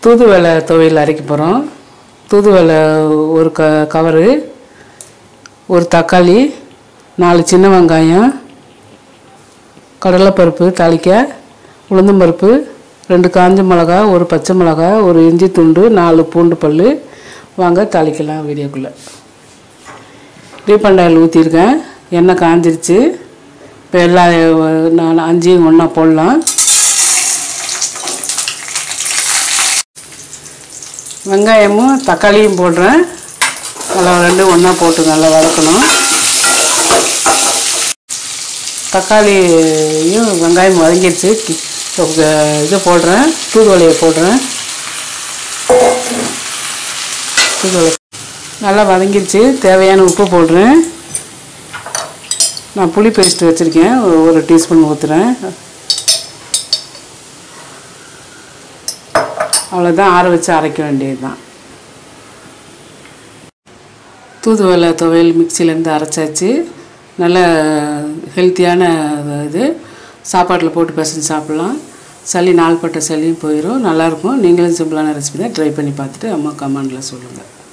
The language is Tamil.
தூதுவளை துவையல் அரைக்க போகிறோம் தூதுவளை ஒரு க கவரு ஒரு தக்காளி நாலு சின்ன வெங்காயம் கடலைப்பருப்பு தாளிக்க உளுந்தம்பருப்பு ரெண்டு காஞ்ச மிளகா ஒரு பச்சை மிளகா ஒரு இஞ்சி துண்டு நாலு பூண்டு பல் வாங்க தாளிக்கலாம் வீடியோக்குள்ளே ரீஃபண்ட் ஆயில் ஊற்றிருக்கேன் எண்ணெய் காஞ்சிருச்சு இப்போ எல்லா நான் அஞ்சையும் ஒன்றா போடலாம் வெங்காயமும் தக்காளியும் போடுறேன் நல்லா ரெண்டும் ஒன்றா போட்டு நல்லா வதக்கணும் தக்காளியும் வெங்காயம் வதங்கிடுச்சு கி- இப்போ க- இது போடுறேன் தூதுவளையை போடுறேன் தூதுவளை நல்லா வதங்கிடுச்சு தேவையான உப்பு போடுறேன் நான் புளி பேஸ்ட் வச்சுருக்கேன் ஒரு- ஒரு டீஸ்பூன் ஊற்றுறேன் அவ்வளோதான் ஆற வச்சு அரைக்க வேண்டியது தான் தூதுவளை துவையல் மிக்சிலேருந்து அரைச்சாச்சு நல்ல ஹெல்த்தியான இது சாப்பாட்டில் போட்டு பிசைஞ்சு சாப்பிட்லாம் சளி நாள்பட்ட சளியும் போயிடும் நல்லாயிருக்கும் நீங்களும் சிம்பிளான ரெசிபி தான் ட்ரை பண்ணி பார்த்துட்டு அம்மா கமெண்டில் சொல்லுங்கள்